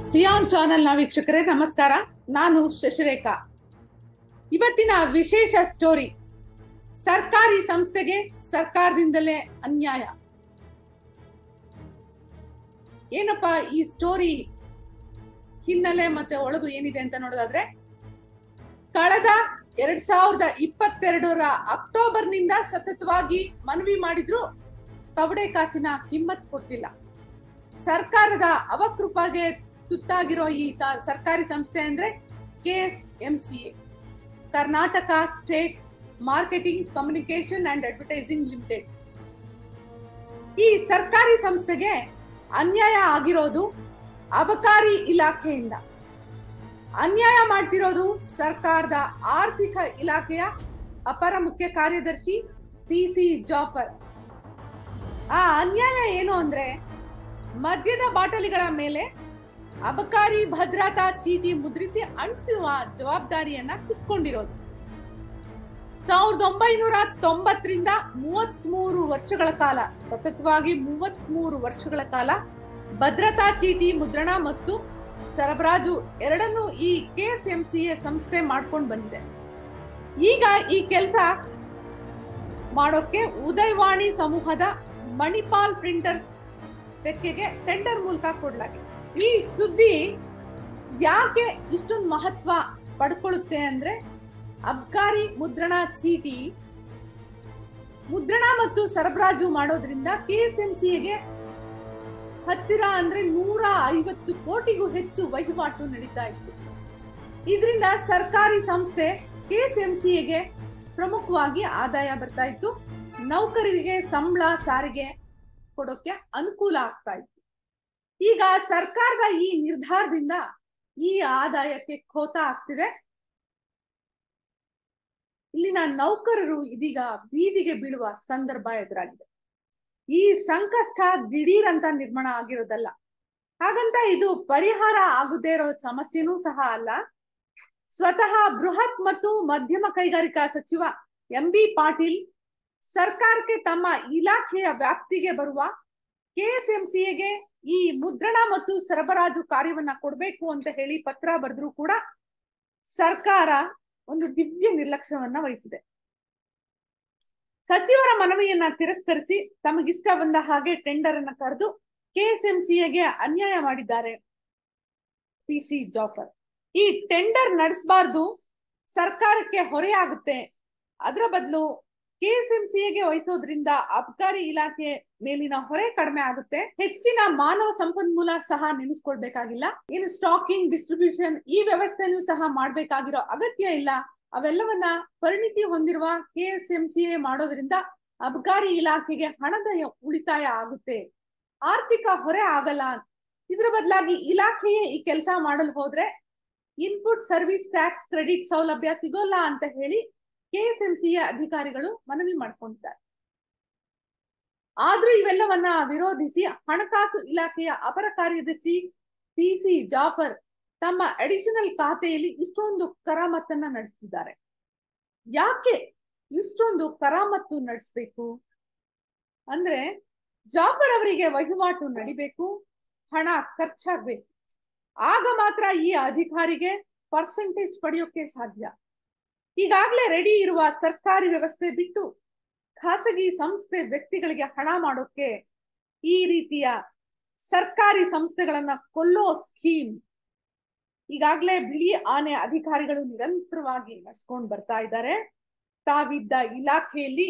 Xi'an ಚಾನೆಲ್ನ ವೀಕ್ಷಕರೇ ನಮಸ್ಕಾರ ನಾನು ಶಶಿರೇಖಾ ಇವತ್ತಿನ ವಿಶೇಷ ಸ್ಟೋರಿ ಸರ್ಕಾರಿ ಸಂಸ್ಥೆಗೆ ಸರ್ಕಾರದಿಂದಲೇ ಅನ್ಯಾಯ ಏನಪ್ಪ ಈ ಸ್ಟೋರಿ ಹಿನ್ನೆಲೆ ಮತ್ತೆ ಒಳಗು ಏನಿದೆ ಅಂತ ನೋಡೋದಾದ್ರೆ ಕಳೆದ ಎರಡ್ ಸಾವಿರದ ಇಪ್ಪತ್ತೆರಡರ ಅಕ್ಟೋಬರ್ನಿಂದ ಸತತವಾಗಿ ಮನವಿ ಮಾಡಿದ್ರು ಕವಡೆ ಕಾಸಿನ ಕಿಮ್ಮತ್ ಕೊಡ್ತಿಲ್ಲ ಸರ್ಕಾರದ ಅವಕೃಪಗೆ ತುತ್ತಾಗಿರೋ ಈ ಸ- ಸರ್ಕಾರಿ ಸಂಸ್ಥೆ ಅಂದ್ರೆ K S M C A Karnataka state marketing communication and advertising limited ಈ ಸರ್ಕಾರಿ ಸಂಸ್ಥೆಗೆ ಅನ್ಯಾಯ ಆಗಿರೋದು ಅಬಕಾರಿ ಇಲಾಖೆಯಿಂದ ಅನ್ಯಾಯ ಮಾಡ್ತಿರೋದು ಸರ್ಕಾರದ ಆರ್ಥಿಕ ಇಲಾಖೆಯ ಅಪರ ಮುಖ್ಯ ಕಾರ್ಯದರ್ಶಿ ಪಿ ಸಿ ಜಾಫರ್ ಆ ಅನ್ಯಾಯ ಏನು ಅಂದ್ರೆ ಮದ್ಯದ ಬಾಟಲಿಗಳ ಮೇಲೆ ಅಬಕಾರಿ ಭದ್ರತಾ ಚೀಟಿ ಮುದ್ರಿಸಿ ಅಂಟಿಸುವ ಜವಾಬ್ದಾರಿಯನ್ನ ಕಿತ್ಕೊಂಡಿರೋದು ಸಾವಿರದ ಒಂಬೈನೂರ ತೊಂಬತ್ತರಿಂದ ಮೂವತ್ಮೂರು ವರ್ಷಗಳ ಕಾಲ ಸತತವಾಗಿ ಮೂವತ್ಮೂರು ವರ್ಷಗಳ ಕಾಲ ಭದ್ರತಾ ಚೀಟಿ ಮುದ್ರಣ ಮತ್ತು ಸರಬರಾಜು ಎರಡನ್ನೂ ಈ ಕೆಎಸ್ಎಂಸಿಎ ಸಂಸ್ಥೆ ಮಾಡ್ಕೊಂಡು ಬಂದಿದೆ ಈಗ ಈ ಕೆಲಸ ಮಾಡೋಕೆ ಉದಯವಾಣಿ ಸಮೂಹದ ಮಣಿಪಾಲ್ ಪ್ರಿಂಟರ್ಸ್ ತೆಕ್ಕೆಗೆ ಟೆಂಡರ್ ಮೂಲಕ ಕೊಡ್ಲಾಗಿದೆ ಈ ಸುದ್ದಿ ಯಾಕೆ ಇಷ್ಟೊಂದು ಮಹತ್ವ ಪಡ್ಕೊಳ್ಳುತ್ತೆ ಅಂದ್ರೆ ಅಬ್ಕಾರಿ ಮುದ್ರಣ ಚೀಟಿ ಮುದ್ರಣ ಮತ್ತು ಸರಬರಾಜು ಮಾಡೋದ್ರಿಂದ ಕೆಎಸ್ಎಂಸಿಗೆ ಹತ್ತಿರ ಅಂದ್ರೆ ನೂರ ಐವತ್ತು ಕೋಟಿಗೂ ಹೆಚ್ಚು ವಹಿವಾಟು ನಡೀತಾ ಇತ್ತು ಇದರಿಂದ ಸರ್ಕಾರಿ ಸಂಸ್ಥೆ ಕೆಎಸ್ಎಂಸಿಗೆ ಪ್ರಮುಖವಾಗಿ ಆದಾಯ ಬರ್ತಾ ಇತ್ತು ನೌಕರರಿಗೆ ಸಂಬಳ ಸಾರಿಗೆ ಕೊಡೋಕೆ ಅನುಕೂಲ ಆಗ್ತಾ ಇತ್ತು ಈಗ ಸರ್ಕಾರದ ಈ ನಿರ್ಧಾರದಿಂದ ಈ ಆದಾಯಕ್ಕೆ ಖೋತ ಆಗ್ತಿದೆ ಇಲ್ಲಿನ ನೌಕರರು ಇದೀಗ ಬೀದಿಗೆ ಬೀಳುವ ಸಂದರ್ಭ ಎದುರಾಗಿದೆ ಈ ಸಂಕಷ್ಟ ದಿಢೀರ್ ಅಂತ ನಿರ್ಮಾಣ ಆಗಿರೋದಲ್ಲ ಹಾಗಂತ ಇದು ಪರಿಹಾರ ಆಗದೇ ಇರೋ ಸಮಸ್ಯೆನೂ ಸಹ ಅಲ್ಲ ಸ್ವತಃ ಬೃಹತ್ ಮತ್ತು ಮಧ್ಯಮ ಕೈಗಾರಿಕಾ ಸಚಿವ ಎಂ ಬಿ ಪಾಟೀಲ್ ಸರ್ಕಾರಕ್ಕೆ ತಮ್ಮ ಇಲಾಖೆಯ ವ್ಯಾಪ್ತಿಗೆ ಬರುವ ಕೆಎಸ್ಎಂಸಿಗೆ ಈ ಮುದ್ರಣ ಮತ್ತು ಸರಬರಾಜು ಕಾರ್ಯವನ್ನ ಕೊಡಬೇಕು ಅಂತ ಹೇಳಿ ಪತ್ರ ಬರೆದ್ರು ಕೂಡ ಸರ್ಕಾರ ಒಂದು ದಿವ್ಯ ನಿರ್ಲಕ್ಷ್ಯವನ್ನ ವಹಿಸಿದೆ ಸಚಿವರ ಮನವಿಯನ್ನ ತಿರಸ್ಕರಿಸಿ ತಮಗಿಷ್ಟ ಬಂದ ಹಾಗೆ ಟೆಂಡರ್ ಅನ್ನ ಕರೆದು ಕೆಎಸ್ಎಂಸಿಗೆ ಅನ್ಯಾಯ ಮಾಡಿದ್ದಾರೆ ಪಿ ಸಿ ಜಾಫರ್ ಈ ಟೆಂಡರ್ ನಡೆಸಬಾರ್ದು ಸರ್ಕಾರಕ್ಕೆ ಹೊರೆಯಾಗುತ್ತೆ ಅದರ ಬದಲು ಕೆಎಸ್ಎಂಸಿಗೆ ವಹಿಸೋದ್ರಿಂದ ಅಬಕಾರಿ ಇಲಾಖೆ ಮೇಲಿನ ಹೊರೆ ಕಡಿಮೆ ಆಗುತ್ತೆ ಹೆಚ್ಚಿನ ಮಾನವ ಸಂಪನ್ಮೂಲ ಸಹ ನೆನೆಸ್ಕೊಳ್ಬೇಕಾಗಿಲ್ಲ ಇನ್ನು ಸ್ಟಾಕಿಂಗ್ ಡಿಸ್ಟ್ರಿಬ್ಯೂಷನ್ ಈ ವ್ಯವಸ್ಥೆನೂ ಸಹ ಮಾಡ್ಬೇಕಾಗಿರೋ ಅಗತ್ಯ ಇಲ್ಲ ಅವೆಲ್ಲವನ್ನ ಪರಿಣಿತಿ ಹೊಂದಿರುವ ಕೆಎಸ್ಎಂಸಿಎ ಮಾಡೋದ್ರಿಂದ ಅಬಕಾರಿ ಇಲಾಖೆಗೆ ಹಣದ ಉಳಿತಾಯ ಆಗುತ್ತೆ ಆರ್ಥಿಕ ಹೊರೆ ಆಗಲ್ಲ ಇದ್ರ ಬದಲಾಗಿ ಇಲಾಖೆಯೇ ಈ ಕೆಲಸ ಮಾಡಲು ಹೋದ್ರೆ ಇನ್ಪುಟ್ ಸರ್ವಿಸ್ ಟ್ಯಾಕ್ಸ್ ಕ್ರೆಡಿಟ್ ಸೌಲಭ್ಯ ಸಿಗೋಲ್ಲ ಅಂತ ಹೇಳಿ ಕೆಎಸ್ಎಂಸಿಯ ಅಧಿಕಾರಿಗಳು ಮನವಿ ಮಾಡ್ಕೊಂಡಿದ್ದಾರೆ ಆದ್ರೂ ಇವೆಲ್ಲವನ್ನ ವಿರೋಧಿಸಿ ಹಣಕಾಸು ಇಲಾಖೆಯ ಅಪರ ಕಾರ್ಯದರ್ಶಿ ಪಿ ಸಿ ಜಾಫರ್ ತಮ್ಮ ಅಡಿಷನಲ್ ಖಾತೆಯಲ್ಲಿ ಇಷ್ಟೊಂದು ಕರಾಮತ್ತನ್ನ ನಡೆಸ್ತಿದ್ದಾರೆ ಯಾಕೆ ಇಷ್ಟೊಂದು ಕರಾಮತ್ತು ನಡೆಸಬೇಕು ಅಂದ್ರೆ ಜಾಫರ್ ಅವರಿಗೆ ವಹಿವಾಟು ನಡಿಬೇಕು ಹಣ ಖರ್ಚಾಗ್ಬೇಕು ಆಗ ಮಾತ್ರ ಈ ಅಧಿಕಾರಿಗೆ ಪರ್ಸೆಂಟೇಜ್ ಪಡೆಯೋಕೆ ಸಾಧ್ಯ ಈಗಾಗಲೇ ರೆಡಿ ಇರುವ ಸರ್ಕಾರಿ ವ್ಯವಸ್ಥೆ ಬಿಟ್ಟು ಖಾಸಗಿ ಸಂಸ್ಥೆ ವ್ಯಕ್ತಿಗಳಿಗೆ ಹಣ ಮಾಡೋಕೆ ಈ ರೀತಿಯ ಸರ್ಕಾರಿ ಸಂಸ್ಥೆಗಳನ್ನ ಕೊಲ್ಲೋ ಸ್ಕೀಮ್ ಈಗಾಗಲೇ ಬಿಳಿ ಆನೆ ಅಧಿಕಾರಿಗಳು ನಿರಂತರವಾಗಿ ನಡೆಸ್ಕೊಂಡು ಬರ್ತಾ ಇದ್ದಾರೆ ತಾವಿದ್ದ ಇಲಾಖೆಯಲ್ಲಿ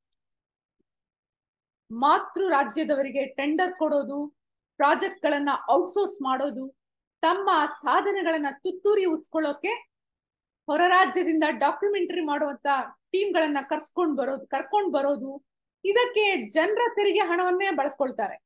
ಮಾತೃ ರಾಜ್ಯದವರಿಗೆ ಟೆಂಡರ್ ಕೊಡೋದು ಪ್ರಾಜೆಕ್ಟ್ ಗಳನ್ನ ಔಟ್ಸೋರ್ಸ್ ಮಾಡೋದು ತಮ್ಮ ಸಾಧನೆಗಳನ್ನ ತುತ್ತೂರಿ ಉಚ್ಕೊಳ್ಳೋಕೆ ಹೊರ ರಾಜ್ಯದಿಂದ ಡಾಕ್ಯುಮೆಂಟರಿ ಮಾಡುವಂತ ಟೀಮ್ ಗಳನ್ನ ಕರ್ಸ್ಕೊಂಡ್ ಬರೋದು ಕರ್ಕೊಂಡ್ ಬರೋದು ಇದಕ್ಕೆ ಜನರ ತೆರಿಗೆ ಹಣವನ್ನೇ ಬಳಸ್ಕೊಳ್ತಾರೆ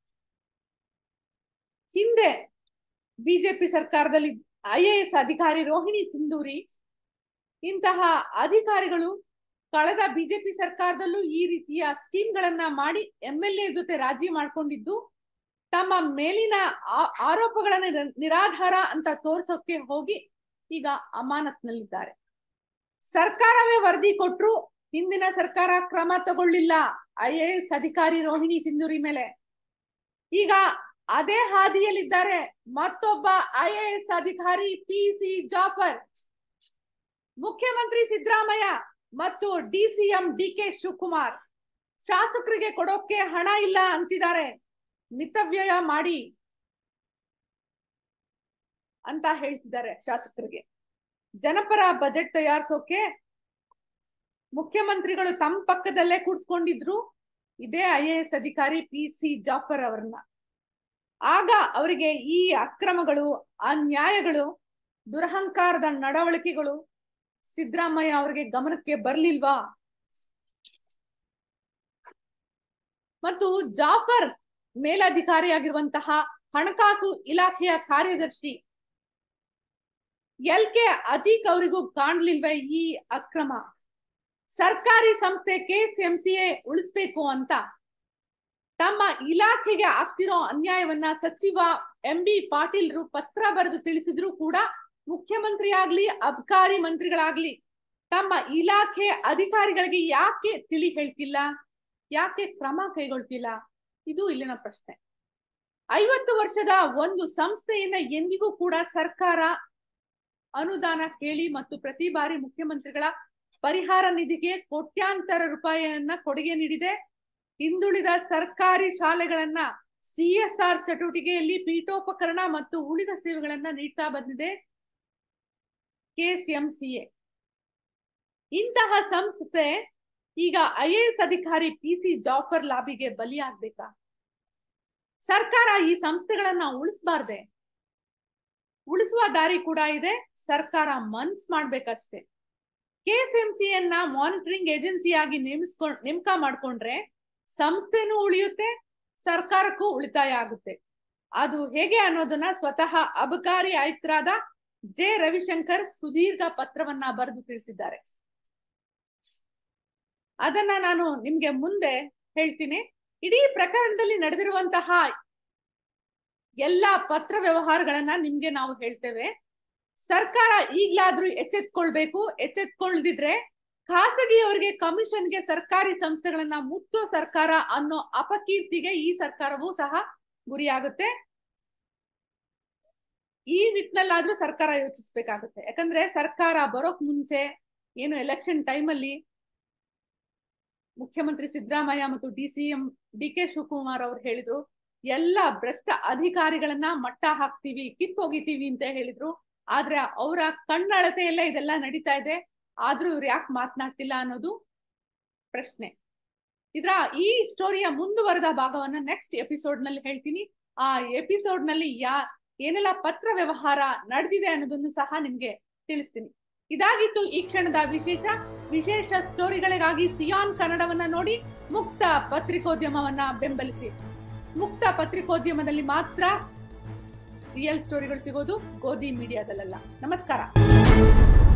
ಹಿಂದೆ ಬಿಜೆಪಿ ಸರ್ಕಾರದಲ್ಲಿ ಐ ಎ ಎಸ್ ಅಧಿಕಾರಿ ರೋಹಿಣಿ ಸಿಂಧೂರಿ ಇಂತಹ ಅಧಿಕಾರಿಗಳು ಕಳೆದ ಬಿಜೆಪಿ ಸರ್ಕಾರದಲ್ಲೂ ಈ ರೀತಿಯ ಸ್ಕೀಮ್ ಗಳನ್ನ ಮಾಡಿ ಎಂ ಎಲ್ ಎ ಜೊತೆ ರಾಜಿ ಮಾಡ್ಕೊಂಡಿದ್ದು ತಮ್ಮ ಮೇಲಿನ ಆ- ಆರೋಪಗಳನ್ನ ನಿರ- ನಿರಾಧಾರ ಅಂತ ತೋರ್ಸೋಕೆ ಹೋಗಿ ಈಗ ಅಮಾನತ್ನಲ್ಲಿದ್ದಾರೆ ಸರ್ಕಾರವೇ ವರದಿ ಕೊಟ್ರು ಹಿಂದಿನ ಸರ್ಕಾರ ಕ್ರಮ ತಗೊಳ್ಳಿಲ್ಲ ಐ ಎ ಎಸ್ ಅಧಿಕಾರಿ ರೋಹಿಣಿ ಸಿಂಧೂರಿ ಮೇಲೆ ಈಗ ಅದೇ ಹಾದಿಯಲ್ಲಿದ್ದಾರೆ ಮತ್ತೊಬ್ಬ ಐ ಎ ಎಸ್ ಅಧಿಕಾರಿ ಪಿ ಸಿ ಜಾಫರ್ ಮುಖ್ಯಮಂತ್ರಿ ಸಿದ್ದರಾಮಯ್ಯ ಮತ್ತು D C M D K Shivakumar ಶಾಸಕರಿಗೆ ಕೊಡೋಕೆ ಹಣ ಇಲ್ಲ ಅಂತಿದ್ದಾರೆ ಮಿತವ್ಯಯ ಮಾಡಿ ಅಂತ ಹೇಳ್ತಿದ್ದಾರೆ ಶಾಸಕರಿಗೆ ಜನಪರ ಬಜೆಟ್ ತಯಾರಿಸೋಕೆ ಮುಖ್ಯಮಂತ್ರಿಗಳು ತಮ್ಮ ಪಕ್ಕದಲ್ಲೇ ಕೂಡ್ಸ್ಕೊಂಡಿದ್ರು ಇದೇ ಐ ಎ ಎಸ್ ಅಧಿಕಾರಿ ಪಿ ಸಿ ಜಾಫರ್ ಅವರನ್ನ ಆಗ ಅವರಿಗೆ ಈ ಅಕ್ರಮಗಳು ಅನ್ಯಾಯಗಳು ದುರಹಂಕಾರದ ನಡವಳಿಕೆಗಳು ಸಿದ್ದರಾಮಯ್ಯ ಅವರಿಗೆ ಗಮನಕ್ಕೆ ಬರ್ಲಿಲ್ವಾ ಮತ್ತು ಜಾಫರ್ ಮೇಲಧಿಕಾರಿಯಾಗಿರುವಂತಹ ಹಣಕಾಸು ಇಲಾಖೆಯ ಕಾರ್ಯದರ್ಶಿ ಎಲ್ ಕೆ ಅತೀಕ್ ಅವರಿಗೂ ಕಾಣ್ಲಿಲ್ವೇ ಈ ಅಕ್ರಮ ಸರ್ಕಾರಿ ಸಂಸ್ಥೆ ಕೆಎಸ್ಎಂಸಿಎ ಉಳಿಸ್ಬೇಕು ಅಂತ ತಮ್ಮ ಇಲಾಖೆಗೆ ಆಗ್ತಿರೋ ಅನ್ಯಾಯವನ್ನ ಸಚಿವ ಎಂ ಬಿ ಪಾಟೀಲ್ರು ಪತ್ರ ಬರೆದು ತಿಳಿಸಿದ್ರು ಕೂಡ ಮುಖ್ಯಮಂತ್ರಿ ಆಗ್ಲಿ ಅಬಕಾರಿ ಮಂತ್ರಿಗಳಾಗ್ಲಿ ತಮ್ಮ ಇಲಾಖೆ ಅಧಿಕಾರಿಗಳಿಗೆ ಯಾಕೆ ತಿಳಿ ಹೇಳ್ತಿಲ್ಲ ಯಾಕೆ ಕ್ರಮ ಕೈಗೊಳ್ತಿಲ್ಲ ಇದು ಇಲ್ಲಿನ ಪ್ರಶ್ನೆ ಐವತ್ತು ವರ್ಷದ ಒಂದು ಸಂಸ್ಥೆಯನ್ನ ಎಂದಿಗೂ ಕೂಡ ಸರ್ಕಾರ ಅನುದಾನ ಕೇಳಿ ಮತ್ತು ಪ್ರತಿ ಬಾರಿ ಮುಖ್ಯಮಂತ್ರಿಗಳ ಪರಿಹಾರ ನಿಧಿಗೆ ಕೋಟ್ಯಾಂತರ ರೂಪಾಯಿಯನ್ನ ಕೊಡುಗೆ ನೀಡಿದೆ ಹಿಂದುಳಿದ ಸರ್ಕಾರಿ ಶಾಲೆಗಳನ್ನ ಸಿಎಸ್ಆರ್ ಚಟುವಟಿಕೆಯಲ್ಲಿ ಪೀಠೋಪಕರಣ ಮತ್ತು ಉಳಿದ ಸೇವೆಗಳನ್ನ ನೀಡ್ತಾ ಬಂದಿದೆ ಕೆಎಸ್ಎಂಸಿಎ ಇಂತಹ ಸಂಸ್ಥೆ ಈಗ ಐ ಎ ಎಸ್ ಅಧಿಕಾರಿ ಪಿ ಸಿ ಜಾಫರ್ ಲಾಬಿಗೆ ಬಲಿಯಾಗ್ಬೇಕಾ ಸರ್ಕಾರ ಈ ಸಂಸ್ಥೆಗಳನ್ನ ಉಳಿಸಬಾರ್ದೆ ಉಳಿಸುವ ದಾರಿ ಕೂಡ ಇದೆ ಸರ್ಕಾರ ಮನ್ಸ್ ಮಾಡ್ಬೇಕಷ್ಟೇ ಕೆಎಸ್ಎಂಸಿಯನ್ನ ಮಾನಿಟರಿಂಗ್ ಏಜೆನ್ಸಿಯಾಗಿ ನೇಮಿಸ್ಕೊಂಡ್ ನೇಮಕ ಮಾಡ್ಕೊಂಡ್ರೆ ಸಂಸ್ಥೆನೂ ಉಳಿಯುತ್ತೆ ಸರ್ಕಾರಕ್ಕೂ ಉಳಿತಾಯ ಆಗುತ್ತೆ ಅದು ಹೇಗೆ ಅನ್ನೋದನ್ನ ಸ್ವತಃ ಅಬಕಾರಿ ಆಯುಕ್ತರಾದ ಜೆ ರವಿಶಂಕರ್ ಸುದೀರ್ಘ ಪತ್ರವನ್ನ ಬರೆದು ತಿಳಿಸಿದ್ದಾರೆ ಅದನ್ನ ನಾನು ನಿಮ್ಗೆ ಮುಂದೆ ಹೇಳ್ತೀನಿ ಇಡೀ ಪ್ರಕರಣದಲ್ಲಿ ನಡೆದಿರುವಂತಹ ಎಲ್ಲಾ ಪತ್ರ ವ್ಯವಹಾರಗಳನ್ನ ನಿಮ್ಗೆ ನಾವು ಹೇಳ್ತೇವೆ ಸರ್ಕಾರ ಈಗ್ಲಾದ್ರೂ ಎಚ್ಚೆತ್ಕೊಳ್ಬೇಕು ಎಚ್ಚೆತ್ಕೊಳ್ದಿದ್ರೆ ಖಾಸಗಿಯವರಿಗೆ ಕಮಿಷನ್ಗೆ ಸರ್ಕಾರಿ ಸಂಸ್ಥೆಗಳನ್ನ ಮುತ್ತೋ ಸರ್ಕಾರ ಅನ್ನೋ ಅಪಕೀರ್ತಿಗೆ ಈ ಸರ್ಕಾರವೂ ಸಹ ಗುರಿಯಾಗುತ್ತೆ ಈ ನಿಟ್ಟಿನಲ್ಲಾದ್ರೂ ಸರ್ಕಾರ ಯೋಚಿಸ್ಬೇಕಾಗುತ್ತೆ ಯಾಕಂದ್ರೆ ಸರ್ಕಾರ ಬರೋಕ್ ಮುಂಚೆ ಏನು ಎಲೆಕ್ಷನ್ ಟೈಮಲ್ಲಿ ಮುಖ್ಯಮಂತ್ರಿ ಸಿದ್ದರಾಮಯ್ಯ ಮತ್ತು D C M D K Shivakumar ಅವ್ರು ಹೇಳಿದ್ರು ಎಲ್ಲ ಭ್ರಷ್ಟ ಅಧಿಕಾರಿಗಳನ್ನ ಮಟ್ಟ ಹಾಕ್ತಿವಿ ಕಿತ್ತೋಗಿತೀವಿ ಅಂತ ಹೇಳಿದ್ರು ಆದ್ರೆ ಅವರ ಕಣ್ಣಳತೆಯಲ್ಲೇ ಇದೆಲ್ಲ ನಡೀತಾ ಇದೆ ಆದ್ರೂ ಇವ್ರು ಯಾಕೆ ಮಾತನಾಡ್ತಿಲ್ಲ ಅನ್ನೋದು ಪ್ರಶ್ನೆ ಇದ್ರ ಈ ಸ್ಟೋರಿಯ ಮುಂದುವರೆದ ಭಾಗವನ್ನ ನೆಕ್ಸ್ಟ್ ಎಪಿಸೋಡ್ ನಲ್ಲಿ ಹೇಳ್ತೀನಿ ಆ ಎಪಿಸೋಡ್ ನಲ್ಲಿ ಯಾ ಏನೆಲ್ಲ ಪತ್ರ ವ್ಯವಹಾರ ನಡೆದಿದೆ ಅನ್ನೋದನ್ನು ಸಹ ನಿಮ್ಗೆ ತಿಳಿಸ್ತೀನಿ ಇದಾಗಿತ್ತು ಈ ಕ್ಷಣದ ವಿಶೇಷ ವಿಶೇಷ ಸ್ಟೋರಿಗಳಿಗಾಗಿ ಸಿಯಾನ್ ಕನ್ನಡವನ್ನ ನೋಡಿ ಮುಕ್ತ ಪತ್ರಿಕೋದ್ಯಮವನ್ನ ಬೆಂಬಲಿಸಿ ಮುಕ್ತ ಪತ್ರಿಕೋದ್ಯಮದಲ್ಲಿ ಮಾತ್ರ ರಿಯಲ್ ಸ್ಟೋರಿಗಳು ಸಿಗೋದು ಗೋಧಿ ಮೀಡಿಯಾದಲ್ಲ ನಮಸ್ಕಾರ